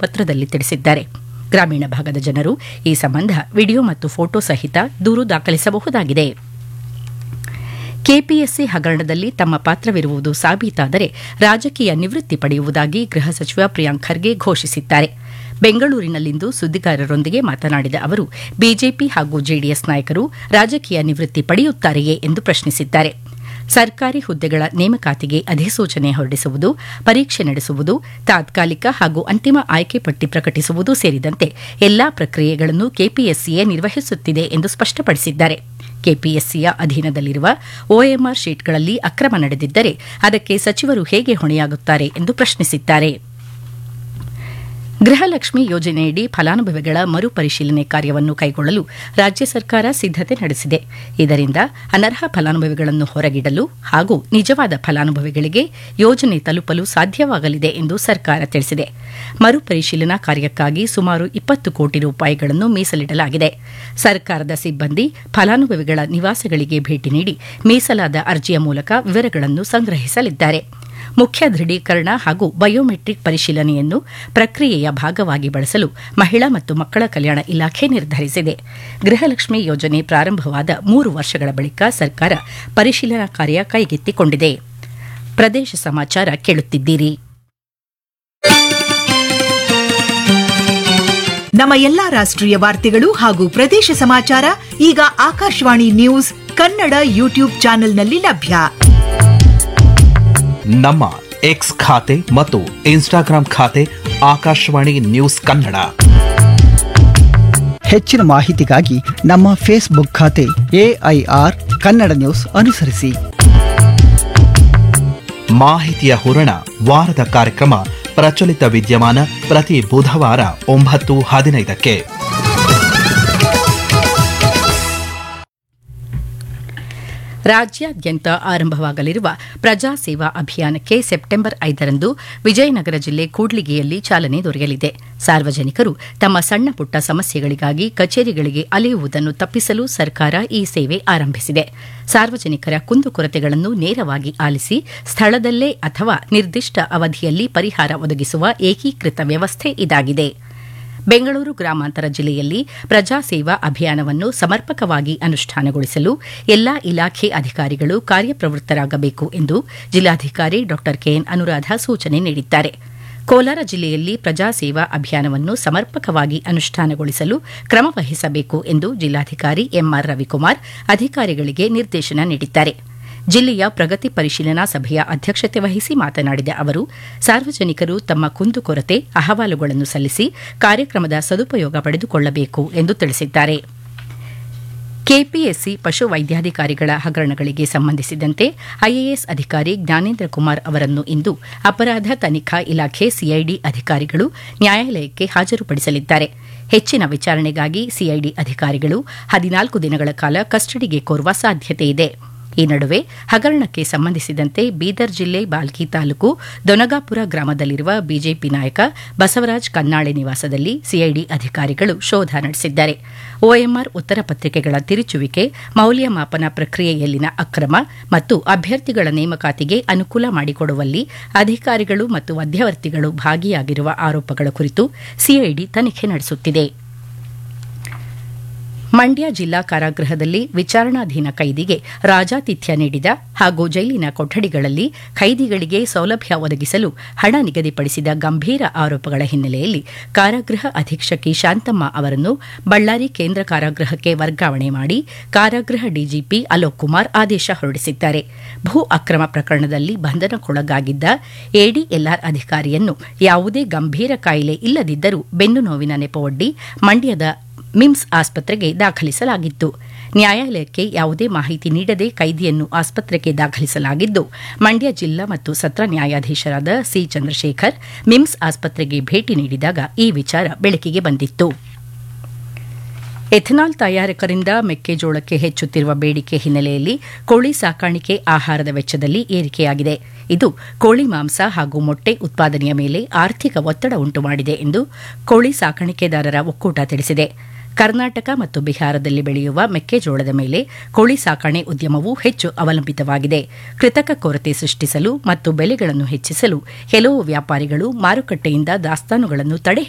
ಪತ್ರದಲ್ಲಿ ತಿಳಿಸಿದ್ದಾರೆ ಗ್ರಾಮೀಣ ಭಾಗದ ಜನರು ಈ ಸಂಬಂಧ ವಿಡಿಯೋ ಮತ್ತು ಫೋಟೋ ಸಹಿತ ದೂರು ದಾಖಲಿಸಬಹುದಾಗಿದೆ ಕೆಪಿಎಸ್ಸಿ ಹಗರಣದಲ್ಲಿ ತಮ್ಮ ಪಾತ್ರವಿರುವುದು ಸಾಬೀತಾದರೆ ರಾಜಕೀಯ ನಿವೃತ್ತಿ ಪಡೆಯುವುದಾಗಿ ಗೃಹ ಸಚಿವ ಪ್ರಿಯಾಂಕ್ ಖರ್ಗೆ ಘೋಷಿಸಿದ್ದಾರೆ ಬೆಂಗಳೂರಿನಲ್ಲಿಂದು ಸುದ್ದಿಗಾರರೊಂದಿಗೆ ಮಾತನಾಡಿದ ಅವರು ಬಿಜೆಪಿ ಹಾಗೂ ಜೆಡಿಎಸ್ ನಾಯಕರು ರಾಜಕೀಯ ನಿವೃತ್ತಿ ಪಡೆಯುತ್ತಾರೆಯೇ ಎಂದು ಪ್ರಶ್ನಿಸಿದ್ದಾರೆ ಸರ್ಕಾರಿ ಹುದ್ದೆಗಳ ನೇಮಕಾತಿಗೆ ಅಧಿಸೂಚನೆ ಹೊರಡಿಸುವುದು ಪರೀಕ್ಷೆ ನಡೆಸುವುದು ತಾತ್ಕಾಲಿಕ ಹಾಗೂ ಅಂತಿಮ ಆಯ್ಕೆ ಪಟ್ಟಿ ಪ್ರಕಟಿಸುವುದು ಸೇರಿದಂತೆ ಎಲ್ಲಾ ಪ್ರಕ್ರಿಯೆಗಳನ್ನು ಕೆಪಿಎಸ್ಸಿಯೇ ನಿರ್ವಹಿಸುತ್ತಿದೆ ಎಂದು ಸ್ಪಷ್ಟಪಡಿಸಿದ್ದಾರೆ ಕೆಪಿಎಸ್ಸಿಯ ಅಧೀನದಲ್ಲಿರುವ ಒಎಂಆರ್ ಶೀಟ್ಗಳಲ್ಲಿ ಅಕ್ರಮ ನಡೆದಿದ್ದರೆ ಅದಕ್ಕೆ ಸಚಿವರು ಹೇಗೆ ಹೊಣೆಯಾಗುತ್ತಾರೆ ಎಂದು ಪ್ರಶ್ನಿಸಿದ್ದಾರೆ ಗೃಹಲಕ್ಷ್ಮಿ ಯೋಜನೆಯಡಿ ಫಲಾನುಭವಿಗಳ ಮರುಪರಿಶೀಲನೆ ಕಾರ್ಯವನ್ನು ಕೈಗೊಳ್ಳಲು ರಾಜ್ಯ ಸರ್ಕಾರ ಸಿದ್ದತೆ ನಡೆಸಿದೆ ಇದರಿಂದ ಅನರ್ಹ ಫಲಾನುಭವಿಗಳನ್ನು ಹೊರಗಿಡಲು ಹಾಗೂ ನಿಜವಾದ ಫಲಾನುಭವಿಗಳಿಗೆ ಯೋಜನೆ ತಲುಪಲು ಸಾಧ್ಯವಾಗಲಿದೆ ಎಂದು ಸರ್ಕಾರ ತಿಳಿಸಿದೆ ಮರುಪರಿಶೀಲನಾ ಕಾರ್ಯಕ್ಕಾಗಿ ಸುಮಾರು ಇಪ್ಪತ್ತು ಕೋಟಿ ರೂಪಾಯಿಗಳನ್ನು ಮೀಸಲಿಡಲಾಗಿದೆ ಸರ್ಕಾರದ ಸಿಬ್ಬಂದಿ ಫಲಾನುಭವಿಗಳ ನಿವಾಸಗಳಿಗೆ ಭೇಟಿ ನೀಡಿ ಮೀಸಲಾದ ಅರ್ಜಿಯ ಮೂಲಕ ವಿವರಗಳನ್ನು ಸಂಗ್ರಹಿಸಲಿದ್ದಾರೆ ಮುಖ್ಯ ದೃಢೀಕರಣ ಹಾಗೂ ಬಯೋಮೆಟ್ರಿಕ್ ಪರಿಶೀಲನೆಯನ್ನು ಪ್ರಕ್ರಿಯೆಯ ಭಾಗವಾಗಿ ಬಳಸಲು ಮಹಿಳಾ ಮತ್ತು ಮಕ್ಕಳ ಕಲ್ಯಾಣ ಇಲಾಖೆ ನಿರ್ಧರಿಸಿದೆ ಗೃಹಲಕ್ಷ್ಮಿ ಯೋಜನೆ ಪ್ರಾರಂಭವಾದ ಮೂರು ವರ್ಷಗಳ ಬಳಿಕ ಸರ್ಕಾರ ಪರಿಶೀಲನಾ ಕಾರ್ಯ ಕೈಗೆತ್ತಿಕೊಂಡಿದೆ ಪ್ರದೇಶ ಸಮಾಚಾರ ಕೇಳುತ್ತಿದ್ದೀರಿ ನಮ್ಮ ಎಲ್ಲಾ ರಾಷ್ಟ್ರೀಯ ವಾರ್ತೆಗಳು ಹಾಗೂ ಪ್ರದೇಶ ಸಮಾಚಾರ ಈಗ ಆಕಾಶವಾಣಿ ನ್ಯೂಸ್ ಕನ್ನಡ ಯೂಟ್ಯೂಬ್ ಚಾನೆಲ್ನಲ್ಲಿ ಲಭ್ಯ ನಮ್ಮ ಎಕ್ಸ್ ಖಾತೆ ಮತ್ತು ಇನ್ಸ್ಟಾಗ್ರಾಂ ಖಾತೆ ಆಕಾಶವಾಣಿ ನ್ಯೂಸ್ ಕನ್ನಡ ಹೆಚ್ಚಿನ ಮಾಹಿತಿಗಾಗಿ ನಮ್ಮ ಫೇಸ್ಬುಕ್ ಖಾತೆ ಎಐಆರ್ ಕನ್ನಡ ನ್ಯೂಸ್ ಅನುಸರಿಸಿ ಮಾಹಿತಿಯ ಹೂರಣ ವಾರದ ಕಾರ್ಯಕ್ರಮ ಪ್ರಚಲಿತ ವಿದ್ಯಮಾನ ಪ್ರತಿ ಬುಧವಾರ ಒಂಬತ್ತು ಹದಿನೈದಕ್ಕೆ ರಾಜ್ಯಾದ್ಯಂತ ಆರಂಭವಾಗಲಿರುವ ಪ್ರಜಾ ಸೇವಾ ಅಭಿಯಾನಕ್ಕೆ ಸೆಪ್ಟೆಂಬರ್ ಐದರಂದು ವಿಜಯನಗರ ಜಿಲ್ಲೆ ಕೂಡ್ಲಿಗಿಯಲ್ಲಿ ಚಾಲನೆ ದೊರೆಯಲಿದೆ ಸಾರ್ವಜನಿಕರು ತಮ್ಮ ಸಣ್ಣ ಪುಟ್ಟ ಸಮಸ್ಯೆಗಳಿಗಾಗಿ ಕಚೇರಿಗಳಿಗೆ ಅಲೆಯುವುದನ್ನು ತಪ್ಪಿಸಲು ಸರ್ಕಾರ ಈ ಸೇವೆ ಆರಂಭಿಸಿದೆ ಸಾರ್ವಜನಿಕರ ಕುಂದುಕೊರತೆಗಳನ್ನು ನೇರವಾಗಿ ಆಲಿಸಿ ಸ್ಥಳದಲ್ಲೇ ಅಥವಾ ನಿರ್ದಿಷ್ಟ ಅವಧಿಯಲ್ಲಿ ಪರಿಹಾರ ಒದಗಿಸುವ ಏಕೀಕೃತ ವ್ಯವಸ್ಥೆ ಇದಾಗಿದೆ ಬೆಂಗಳೂರು ಗ್ರಾಮಾಂತರ ಜಿಲ್ಲೆಯಲ್ಲಿ ಪ್ರಜಾ ಸೇವಾ ಅಭಿಯಾನವನ್ನು ಸಮರ್ಪಕವಾಗಿ ಅನುಷ್ಠಾನಗೊಳಿಸಲು ಎಲ್ಲಾ ಇಲಾಖೆ ಅಧಿಕಾರಿಗಳು ಕಾರ್ಯಪ್ರವೃತ್ತರಾಗಬೇಕು ಎಂದು ಜಿಲ್ಲಾಧಿಕಾರಿ ಡಾ ಕೆಎನ್ ಅನುರಾಧ ಸೂಚನೆ ನೀಡಿದ್ದಾರೆ ಕೋಲಾರ ಜಿಲ್ಲೆಯಲ್ಲಿ ಪ್ರಜಾ ಸೇವಾ ಅಭಿಯಾನವನ್ನು ಸಮರ್ಪಕವಾಗಿ ಅನುಷ್ಠಾನಗೊಳಿಸಲು ಕ್ರಮ ವಹಿಸಬೇಕು ಎಂದು ಜಿಲ್ಲಾಧಿಕಾರಿ ಎಂಆರ್ ರವಿಕುಮಾರ್ ಅಧಿಕಾರಿಗಳಿಗೆ ನಿರ್ದೇಶನ ನೀಡಿದ್ದಾರೆ ಜಿಲ್ಲೆಯ ಪ್ರಗತಿ ಪರಿಶೀಲನಾ ಸಭೆಯ ಅಧ್ಯಕ್ಷತೆ ವಹಿಸಿ ಮಾತನಾಡಿದ ಅವರು ಸಾರ್ವಜನಿಕರು ತಮ್ಮ ಕುಂದುಕೊರತೆ ಅಹವಾಲುಗಳನ್ನು ಸಲ್ಲಿಸಿ ಕಾರ್ಯಕ್ರಮದ ಸದುಪಯೋಗ ಪಡೆದುಕೊಳ್ಳಬೇಕು ಎಂದು ತಿಳಿಸಿದ್ದಾರೆ ಕೆಪಿಎಸ್ಸಿ ಪಶು ವೈದ್ಯಾಧಿಕಾರಿಗಳ ಹಗರಣಗಳಿಗೆ ಸಂಬಂಧಿಸಿದಂತೆ ಐಎಎಸ್ ಅಧಿಕಾರಿ ಜ್ಞಾನೇಂದ್ರ ಕುಮಾರ್ ಅವರನ್ನು ಇಂದು ಅಪರಾಧ ತನಿಖಾ ಇಲಾಖೆ ಸಿಐಡಿ ಅಧಿಕಾರಿಗಳು ನ್ಯಾಯಾಲಯಕ್ಕೆ ಹಾಜರುಪಡಿಸಲಿದ್ದಾರೆ ಹೆಚ್ಚಿನ ವಿಚಾರಣೆಗಾಗಿ ಸಿಐಡಿ ಅಧಿಕಾರಿಗಳು ಹದಿನಾಲ್ಕು ದಿನಗಳ ಕಾಲ ಕಸ್ಟಡಿಗೆ ಕೋರುವ ಸಾಧ್ಯತೆಯಿದೆ ಈ ನಡುವೆ ಹಗರಣಕ್ಕೆ ಸಂಬಂಧಿಸಿದಂತೆ ಬೀದರ್ ಜಿಲ್ಲೆ ಬಾಲ್ಕಿ ತಾಲೂಕು ದೊನಗಾಪುರ ಗ್ರಾಮದಲ್ಲಿರುವ ಬಿಜೆಪಿ ನಾಯಕ ಬಸವರಾಜ್ ಕನ್ನಾಳೆ ನಿವಾಸದಲ್ಲಿ ಸಿಐಡಿ ಅಧಿಕಾರಿಗಳು ಶೋಧ ನಡೆಸಿದ್ದಾರೆ ಒಎಂಆರ್ ಉತ್ತರ ಪತ್ರಿಕೆಗಳ ತಿರುಚುವಿಕೆ ಮೌಲ್ಯಮಾಪನ ಪ್ರಕ್ರಿಯೆಯಲ್ಲಿನ ಅಕ್ರಮ ಮತ್ತು ಅಭ್ಯರ್ಥಿಗಳ ನೇಮಕಾತಿಗೆ ಅನುಕೂಲ ಮಾಡಿಕೊಡುವಲ್ಲಿ ಅಧಿಕಾರಿಗಳು ಮತ್ತು ಮಧ್ಯವರ್ತಿಗಳು ಭಾಗಿಯಾಗಿರುವ ಆರೋಪಗಳ ಕುರಿತು ಸಿಐಡಿ ತನಿಖೆ ನಡೆಸುತ್ತಿದೆ ಮಂಡ್ಯ ಜಿಲ್ಲಾ ಕಾರಾಗೃಹದಲ್ಲಿ ವಿಚಾರಣಾಧೀನ ಕೈದಿಗೆ ರಾಜಾತಿಥ್ಯ ನೀಡಿದ ಹಾಗೂ ಜೈಲಿನ ಕೊಠಡಿಗಳಲ್ಲಿ ಖೈದಿಗಳಿಗೆ ಸೌಲಭ್ಯ ಒದಗಿಸಲು ಹಣ ನಿಗದಿಪಡಿಸಿದ ಗಂಭೀರ ಆರೋಪಗಳ ಹಿನ್ನೆಲೆಯಲ್ಲಿ ಕಾರಾಗೃಹ ಅಧೀಕ್ಷಕಿ ಶಾಂತಮ್ಮ ಅವರನ್ನು ಬಳ್ಳಾರಿ ಕೇಂದ್ರ ಕಾರಾಗೃಹಕ್ಕೆ ವರ್ಗಾವಣೆ ಮಾಡಿ ಕಾರಾಗೃಹ ಡಿಜಿಪಿ ಅಲೋಕ್ ಕುಮಾರ್ ಆದೇಶ ಹೊರಡಿಸಿದ್ದಾರೆ ಭೂ ಅಕ್ರಮ ಪ್ರಕರಣದಲ್ಲಿ ಬಂಧನಕ್ಕೊಳಗಾಗಿದ್ದ ಎಡಿಎಲ್ಆರ್ ಅಧಿಕಾರಿಯನ್ನು ಯಾವುದೇ ಗಂಭೀರ ಕಾಯಿಲೆ ಇಲ್ಲದಿದ್ದರೂ ಬೆನ್ನು ನೋವಿನ ನೆಪವೊಡ್ಡಿ ಮಂಡ್ಯದ ಮಿಮ್ಸ್ ಆಸ್ಪತ್ರೆಗೆ ದಾಖಲಿಸಲಾಗಿತ್ತು ನ್ಯಾಯಾಲಯಕ್ಕೆ ಯಾವುದೇ ಮಾಹಿತಿ ನೀಡದೆ ಕೈದಿಯನ್ನು ಆಸ್ಪತ್ರೆಗೆ ದಾಖಲಿಸಲಾಗಿದ್ದು ಮಂಡ್ಯ ಜಿಲ್ಲಾ ಮತ್ತು ಸತ್ರ ನ್ಯಾಯಾಧೀಶರಾದ ಸಿ ಚಂದ್ರಶೇಖರ್ ಮಿಮ್ಸ್ ಆಸ್ಪತ್ರೆಗೆ ಭೇಟಿ ನೀಡಿದಾಗ ಈ ವಿಚಾರ ಬೆಳಕಿಗೆ ಬಂದಿತ್ತು ಎಥನಾಲ್ ತಯಾರಕರಿಂದ ಮೆಕ್ಕೆಜೋಳಕ್ಕೆ ಹೆಚ್ಚುತ್ತಿರುವ ಬೇಡಿಕೆ ಹಿನ್ನೆಲೆಯಲ್ಲಿ ಕೋಳಿ ಸಾಕಾಣಿಕೆ ಆಹಾರದ ವೆಚ್ಚದಲ್ಲಿ ಏರಿಕೆಯಾಗಿದೆ ಇದು ಕೋಳಿ ಮಾಂಸ ಹಾಗೂ ಮೊಟ್ಟೆ ಉತ್ಪಾದನೆಯ ಮೇಲೆ ಆರ್ಥಿಕ ಒತ್ತಡ ಉಂಟುಮಾಡಿದೆ ಎಂದು ಕೋಳಿ ಸಾಕಾಣಿಕೆದಾರರ ಒಕ್ಕೂಟ ತಿಳಿಸಿದೆ ಕರ್ನಾಟಕ ಮತ್ತು ಬಿಹಾರದಲ್ಲಿ ಬೆಳೆಯುವ ಮೆಕ್ಕೆಜೋಳದ ಮೇಲೆ ಕೋಳಿ ಸಾಕಣೆ ಉದ್ಯಮವು ಹೆಚ್ಚು ಅವಲಂಬಿತವಾಗಿದೆ ಕೃತಕ ಕೊರತೆ ಸೃಷ್ಟಿಸಲು ಮತ್ತು ಬೆಲೆಗಳನ್ನು ಹೆಚ್ಚಿಸಲು ಕೆಲವು ವ್ಯಾಪಾರಿಗಳು ಮಾರುಕಟ್ಟೆಯಿಂದ ದಾಸ್ತಾನುಗಳನ್ನು ತಡೆ